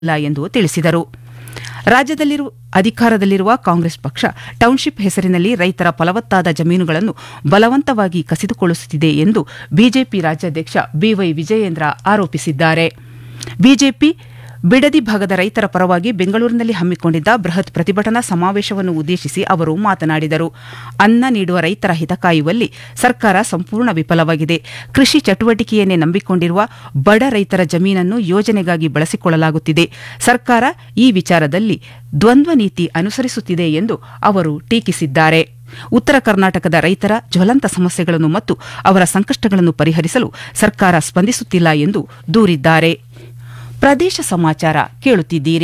ಇಲ್ಲ ಎಂದು ತಿಳಿಸಿದರು ರಾಜ್ಯದಲ್ಲಿರುವ ಅಧಿಕಾರದಲ್ಲಿರುವ ಕಾಂಗ್ರೆಸ್ ಪಕ್ಷ ಟೌನ್ಶಿಪ್ ಹೆಸರಿನಲ್ಲಿ ರೈತರ ಫಲವತ್ತಾದ ಜಮೀನುಗಳನ್ನು ಬಲವಂತವಾಗಿ ಕಸಿದುಕೊಳ್ಳುತ್ತಿದೆ ಎಂದು ಬಿಜೆಪಿ ರಾಜ್ಯಾಧ್ಯಕ್ಷ ಬಿವೈ ವಿಜಯೇಂದ್ರ ಆರೋಪಿಸಿದ್ದಾರೆ ಬಿಜೆಪಿ ಬಿಡದಿ ಭಾಗದ ರೈತರ ಪರವಾಗಿ ಬೆಂಗಳೂರಿನಲ್ಲಿ ಹಮ್ಮಿಕೊಂಡಿದ್ದ ಬೃಹತ್ ಪ್ರತಿಭಟನಾ ಸಮಾವೇಶವನ್ನು ಉದ್ದೇಶಿಸಿ ಅವರು ಮಾತನಾಡಿದರು ಅನ್ನ ನೀಡುವ ರೈತರ ಹಿತ ಕಾಯುವಲ್ಲಿ ಸರ್ಕಾರ ಸಂಪೂರ್ಣ ವಿಫಲವಾಗಿದೆ ಕೃಷಿ ಚಟುವಟಿಕೆಯನ್ನೇ ನಂಬಿಕೊಂಡಿರುವ ಬಡ ರೈತರ ಜಮೀನನ್ನು ಯೋಜನೆಗಾಗಿ ಬಳಸಿಕೊಳ್ಳಲಾಗುತ್ತಿದೆ ಸರ್ಕಾರ ಈ ವಿಚಾರದಲ್ಲಿ ದ್ವಂದ್ವ ನೀತಿ ಅನುಸರಿಸುತ್ತಿದೆ ಎಂದು ಅವರು ಟೀಕಿಸಿದ್ದಾರೆ ಉತ್ತರ ಕರ್ನಾಟಕದ ರೈತರ ಜ್ವಲಂತ ಸಮಸ್ಯೆಗಳನ್ನು ಮತ್ತು ಅವರ ಸಂಕಷ್ಟಗಳನ್ನು ಪರಿಹರಿಸಲು ಸರ್ಕಾರ ಸ್ಪಂದಿಸುತ್ತಿಲ್ಲ ಎಂದು ದೂರಿದ್ದಾರೆ ಪ್ರದೇಶ ಸಮಾಚಾರ ಕೇಳುತ್ತಿದ್ದೀರಿ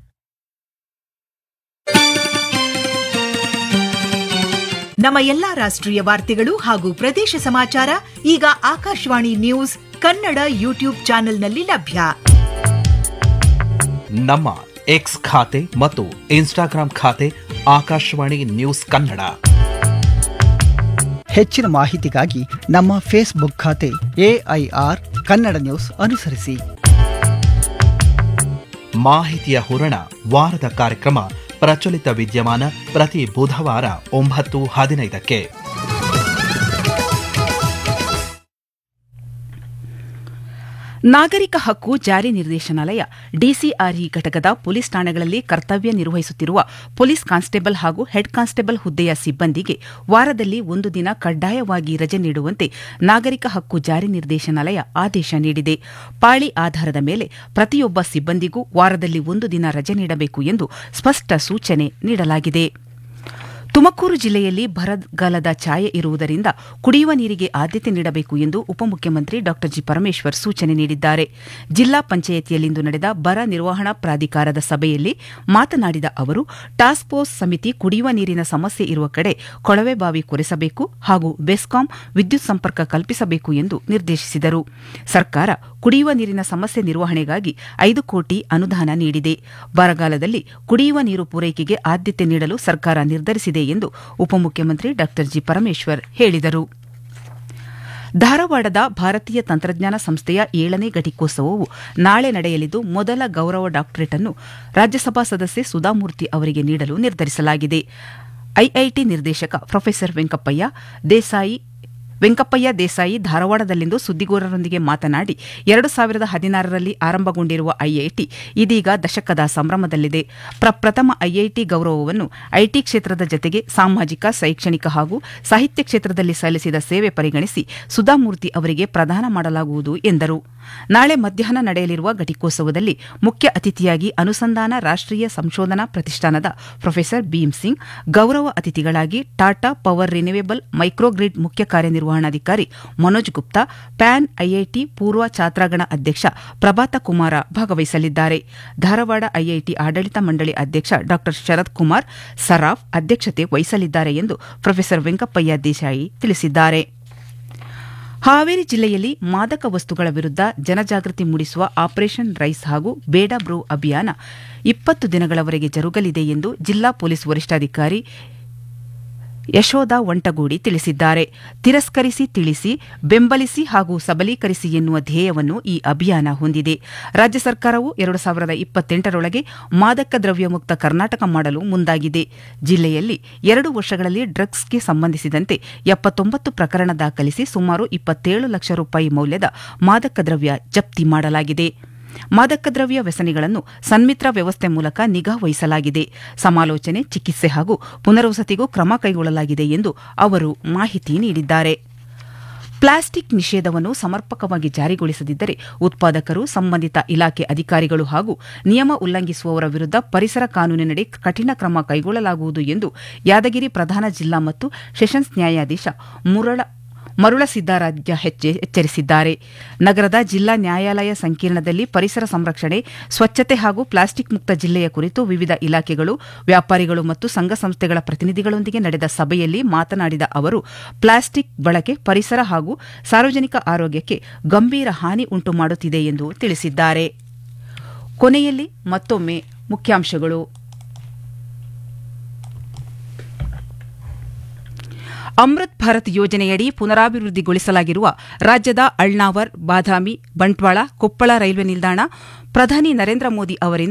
ನಮ್ಮ ಎಲ್ಲಾ ರಾಷ್ಟ್ರೀಯ ವಾರ್ತೆಗಳು ಹಾಗೂ ಪ್ರದೇಶ ಸಮಾಚಾರ ಈಗ ಆಕಾಶವಾಣಿ ನ್ಯೂಸ್ ಕನ್ನಡ ಯೂಟ್ಯೂಬ್ ಚಾನೆಲ್ನಲ್ಲಿ ಲಭ್ಯ ನಮ್ಮ ಎಕ್ಸ್ ಖಾತೆ ಮತ್ತು ಇನ್ಸ್ಟಾಗ್ರಾಂ ಖಾತೆ ಆಕಾಶವಾಣಿ ನ್ಯೂಸ್ ಕನ್ನಡ ಹೆಚ್ಚಿನ ಮಾಹಿತಿಗಾಗಿ ನಮ್ಮ ಫೇಸ್ಬುಕ್ ಖಾತೆ ಎಐಆರ್ ಕನ್ನಡ ನ್ಯೂಸ್ ಅನುಸರಿಸಿ ಮಾಹಿತಿಯ ಹೂರಣ ವಾರದ ಕಾರ್ಯಕ್ರಮ ಪ್ರಚಲಿತ ವಿದ್ಯಮಾನ ಪ್ರತಿ ಬುಧವಾರ ಒಂಬತ್ತು ಹದಿನೈದಕ್ಕೆ ನಾಗರಿಕ ಹಕ್ಕು ಜಾರಿ ನಿರ್ದೇಶನಾಲಯ ಡಿಸಿಆರ್ಇ ಘಟಕದ ಪೊಲೀಸ್ ಠಾಣೆಗಳಲ್ಲಿ ಕರ್ತವ್ಯ ನಿರ್ವಹಿಸುತ್ತಿರುವ ಪೊಲೀಸ್ ಕಾನ್ಸ್ಟೇಬಲ್ ಹಾಗೂ ಹೆಡ್ ಕಾನ್ಸ್ಟೇಬಲ್ ಹುದ್ದೆಯ ಸಿಬ್ಬಂದಿಗೆ ವಾರದಲ್ಲಿ ಒಂದು ದಿನ ಕಡ್ಡಾಯವಾಗಿ ರಜೆ ನೀಡುವಂತೆ ನಾಗರಿಕ ಹಕ್ಕು ಜಾರಿ ನಿರ್ದೇಶನಾಲಯ ಆದೇಶ ನೀಡಿದೆ ಪಾಳಿ ಆಧಾರದ ಮೇಲೆ ಪ್ರತಿಯೊಬ್ಬ ಸಿಬ್ಬಂದಿಗೂ ವಾರದಲ್ಲಿ ಒಂದು ದಿನ ರಜೆ ನೀಡಬೇಕು ಎಂದು ಸ್ಪಷ್ಟ ಸೂಚನೆ ನೀಡಲಾಗಿದೆ ತುಮಕೂರು ಜಿಲ್ಲೆಯಲ್ಲಿ ಬರಗಾಲದ ಛಾಯೆ ಇರುವುದರಿಂದ ಕುಡಿಯುವ ನೀರಿಗೆ ಆದ್ಯತೆ ನೀಡಬೇಕು ಎಂದು ಉಪಮುಖ್ಯಮಂತ್ರಿ ಡಾ ಜಿ ಪರಮೇಶ್ವರ್ ಸೂಚನೆ ನೀಡಿದ್ದಾರೆ ಜಿಲ್ಲಾ ಪಂಚಾಯಿತಿಯಲ್ಲಿಂದು ನಡೆದ ಬರ ನಿರ್ವಹಣಾ ಪ್ರಾಧಿಕಾರದ ಸಭೆಯಲ್ಲಿ ಮಾತನಾಡಿದ ಅವರು ಟಾಸ್ಕ್ ಫೋರ್ಸ್ ಸಮಿತಿ ಕುಡಿಯುವ ನೀರಿನ ಸಮಸ್ಯೆ ಇರುವ ಕಡೆ ಕೊಳವೆ ಬಾವಿ ಕೊರೆಸಬೇಕು ಹಾಗೂ ಬೆಸ್ಕಾಂ ವಿದ್ಯುತ್ ಸಂಪರ್ಕ ಕಲ್ಪಿಸಬೇಕು ಎಂದು ನಿರ್ದೇಶಿಸಿದರು ಸರ್ಕಾರ ಕುಡಿಯುವ ನೀರಿನ ಸಮಸ್ಯೆ ನಿರ್ವಹಣೆಗಾಗಿ ಐದು ಕೋಟಿ ಅನುದಾನ ನೀಡಿದೆ ಬರಗಾಲದಲ್ಲಿ ಕುಡಿಯುವ ನೀರು ಪೂರೈಕೆಗೆ ಆದ್ಯತೆ ನೀಡಲು ಸರ್ಕಾರ ನಿರ್ಧರಿಸಿದೆ ಎಂದು ಉಪಮುಖ್ಯಮಂತ್ರಿ ಡಾ ಜಿ ಪರಮೇಶ್ವರ್ ಹೇಳಿದರು ಧಾರವಾಡದ ಭಾರತೀಯ ತಂತ್ರಜ್ಞಾನ ಸಂಸ್ಥೆಯ ಏಳನೇ ಘಟಿಕೋತ್ಸವವು ನಾಳೆ ನಡೆಯಲಿದ್ದು ಮೊದಲ ಗೌರವ ಡಾಕ್ಟರೇಟ್ ಅನ್ನು ರಾಜ್ಯಸಭಾ ಸದಸ್ಯೆ ಸುಧಾಮೂರ್ತಿ ಅವರಿಗೆ ನೀಡಲು ನಿರ್ಧರಿಸಲಾಗಿದೆ ಐಐಟಿ ನಿರ್ದೇಶಕ ಪ್ರೊಫೆಸರ್ ವೆಂಕಪ್ಪಯ್ಯ ದೇಸಾಯಿ ವೆಂಕಪ್ಪಯ್ಯ ದೇಸಾಯಿ ಧಾರವಾಡದಲ್ಲಿಂದು ಸುದ್ದಿಗೋರರೊಂದಿಗೆ ಮಾತನಾಡಿ ಎರಡು ಸಾವಿರದ ಹದಿನಾರರಲ್ಲಿ ಆರಂಭಗೊಂಡಿರುವ ಐಐಟಿ ಇದೀಗ ದಶಕದ ಸಂಭ್ರಮದಲ್ಲಿದೆ ಪ್ರಪ್ರಥಮ ಐಐಟಿ ಗೌರವವನ್ನು ಐಟಿ ಕ್ಷೇತ್ರದ ಜತೆಗೆ ಸಾಮಾಜಿಕ ಶೈಕ್ಷಣಿಕ ಹಾಗೂ ಸಾಹಿತ್ಯ ಕ್ಷೇತ್ರದಲ್ಲಿ ಸಲ್ಲಿಸಿದ ಸೇವೆ ಪರಿಗಣಿಸಿ ಸುಧಾಮೂರ್ತಿ ಅವರಿಗೆ ಪ್ರದಾನ ಮಾಡಲಾಗುವುದು ಎಂದರು ನಾಳೆ ಮಧ್ಯಾಹ್ನ ನಡೆಯಲಿರುವ ಘಟಿಕೋತ್ಸವದಲ್ಲಿ ಮುಖ್ಯ ಅತಿಥಿಯಾಗಿ ಅನುಸಂಧಾನ ರಾಷ್ಟೀಯ ಸಂಶೋಧನಾ ಪ್ರತಿಷ್ಠಾನದ ಪ್ರೊಫೆಸರ್ ಭೀಮ್ ಸಿಂಗ್ ಗೌರವ ಅತಿಥಿಗಳಾಗಿ ಟಾಟಾ ಪವರ್ ರಿನ್ಯೂವೇಬಲ್ ಮೈಕ್ರೋಗ್ರಿಡ್ ಮುಖ್ಯ ಕಾರ್ಯನಿರ್ವಹಣಾಧಿಕಾರಿ ಮನೋಜ್ ಗುಪ್ತಾ ಪ್ಯಾನ್ ಐಐಟಿ ಪೂರ್ವ ಛಾತ್ರಾಗಣ ಅಧ್ಯಕ್ಷ ಪ್ರಭಾತ ಕುಮಾರ ಭಾಗವಹಿಸಲಿದ್ದಾರೆ ಧಾರವಾಡ ಐಐಟಿ ಆಡಳಿತ ಮಂಡಳಿ ಅಧ್ಯಕ್ಷ ಡಾ ಶರತ್ ಕುಮಾರ್ ಸರಾಫ್ ಅಧ್ಯಕ್ಷತೆ ವಹಿಸಲಿದ್ದಾರೆ ಎಂದು ಪ್ರೊಫೆಸರ್ ವೆಂಕಪ್ಪಯ್ಯ ದೇಸಾಯಿ ತಿಳಿಸಿದ್ದಾರೆ ಹಾವೇರಿ ಜಿಲ್ಲೆಯಲ್ಲಿ ಮಾದಕ ವಸ್ತುಗಳ ವಿರುದ್ಧ ಜನಜಾಗೃತಿ ಮೂಡಿಸುವ ಆಪರೇಷನ್ ರೈಸ್ ಹಾಗೂ ಬೇಡ ಬ್ರೋ ಅಭಿಯಾನ ಇಪ್ಪತ್ತು ದಿನಗಳವರೆಗೆ ಜರುಗಲಿದೆ ಎಂದು ಜಿಲ್ಲಾ ಪೊಲೀಸ್ ವರಿಷ್ಠಾಧಿಕಾರಿ ಯಶೋಧ ವಂಟಗೂಡಿ ತಿಳಿಸಿದ್ದಾರೆ ತಿರಸ್ಕರಿಸಿ ತಿಳಿಸಿ ಬೆಂಬಲಿಸಿ ಹಾಗೂ ಸಬಲೀಕರಿಸಿ ಎನ್ನುವ ಧ್ಯೇಯವನ್ನು ಈ ಅಭಿಯಾನ ಹೊಂದಿದೆ ರಾಜ್ಯ ಸರ್ಕಾರವು ಎರಡು ಸಾವಿರದ ಇಪ್ಪತ್ತೆಂಟರೊಳಗೆ ಮಾದಕ ದ್ರವ್ಯ ಮುಕ್ತ ಕರ್ನಾಟಕ ಮಾಡಲು ಮುಂದಾಗಿದೆ ಜಿಲ್ಲೆಯಲ್ಲಿ ಎರಡು ವರ್ಷಗಳಲ್ಲಿ ಡ್ರಗ್ಸ್ಗೆ ಸಂಬಂಧಿಸಿದಂತೆ ಎಪ್ಪತ್ತೊಂಬತ್ತು ಪ್ರಕರಣ ದಾಖಲಿಸಿ ಸುಮಾರು ಇಪ್ಪತ್ತೇಳು ಲಕ್ಷ ರೂಪಾಯಿ ಮೌಲ್ಯದ ಮಾದಕ ದ್ರವ್ಯ ಜಪ್ತಿ ಮಾಡಲಾಗಿದೆ ಮಾದಕ ದ್ರವ್ಯ ವ್ಯಸನಿಗಳನ್ನು ಸನ್ಮಿತ್ರ ವ್ಯವಸ್ಥೆ ಮೂಲಕ ನಿಗಾ ವಹಿಸಲಾಗಿದೆ ಸಮಾಲೋಚನೆ ಚಿಕಿತ್ಸೆ ಹಾಗೂ ಪುನರ್ವಸತಿಗೂ ಕ್ರಮ ಕೈಗೊಳ್ಳಲಾಗಿದೆ ಎಂದು ಅವರು ಮಾಹಿತಿ ನೀಡಿದ್ದಾರೆ ಪ್ಲಾಸ್ಟಿಕ್ ನಿಷೇಧವನ್ನು ಸಮರ್ಪಕವಾಗಿ ಜಾರಿಗೊಳಿಸದಿದ್ದರೆ ಉತ್ಪಾದಕರು ಸಂಬಂಧಿತ ಇಲಾಖೆ ಅಧಿಕಾರಿಗಳು ಹಾಗೂ ನಿಯಮ ಉಲ್ಲಂಘಿಸುವವರ ವಿರುದ್ಧ ಪರಿಸರ ಕಾನೂನಿನಡಿ ಕಠಿಣ ಕ್ರಮ ಕೈಗೊಳ್ಳಲಾಗುವುದು ಎಂದು ಯಾದಗಿರಿ ಪ್ರಧಾನ ಜಿಲ್ಲಾ ಮತ್ತು ಸೆಷನ್ಸ್ ನ್ಯಾಯಾಧೀಶ ಮುರಳ ಮರುಳ ಸಿದ್ದಾರಾಧ್ಯ ಎಚ್ಚರಿಸಿದ್ದಾರೆ ನಗರದ ಜಿಲ್ಲಾ ನ್ಯಾಯಾಲಯ ಸಂಕೀರ್ಣದಲ್ಲಿ ಪರಿಸರ ಸಂರಕ್ಷಣೆ ಸ್ವಚ್ಛತೆ ಹಾಗೂ ಪ್ಲಾಸ್ಟಿಕ್ ಮುಕ್ತ ಜಿಲ್ಲೆಯ ಕುರಿತು ವಿವಿಧ ಇಲಾಖೆಗಳು ವ್ಯಾಪಾರಿಗಳು ಮತ್ತು ಸಂಘ ಸಂಸ್ಥೆಗಳ ಪ್ರತಿನಿಧಿಗಳೊಂದಿಗೆ ನಡೆದ ಸಭೆಯಲ್ಲಿ ಮಾತನಾಡಿದ ಅವರು ಪ್ಲಾಸ್ಟಿಕ್ ಬಳಕೆ ಪರಿಸರ ಹಾಗೂ ಸಾರ್ವಜನಿಕ ಆರೋಗ್ಯಕ್ಕೆ ಗಂಭೀರ ಹಾನಿ ಉಂಟು ಮಾಡುತ್ತಿದೆ ಎಂದು ತಿಳಿಸಿದ್ದಾರೆ ಕೊನೆಯಲ್ಲಿ ಮತ್ತೊಮ್ಮೆ ಮುಖ್ಯಾಂಶಗಳು ಅಮೃತ್ ಭಾರತ್ ಯೋಜನೆಯಡಿ ಪುನರಾಭಿವೃದ್ಧಿಗೊಳಿಸಲಾಗಿರುವ ರಾಜ್ಯದ ಅಳ್ನಾವರ್ ಬಾದಾಮಿ ಬಂಟ್ವಾಳ ಕೊಪ್ಪಳ ರೈಲ್ವೆ ನಿಲ್ದಾಣ ಪ್ರಧಾನಿ ನರೇಂದ್ರ ಮೋದಿ ಅವರಿಂದ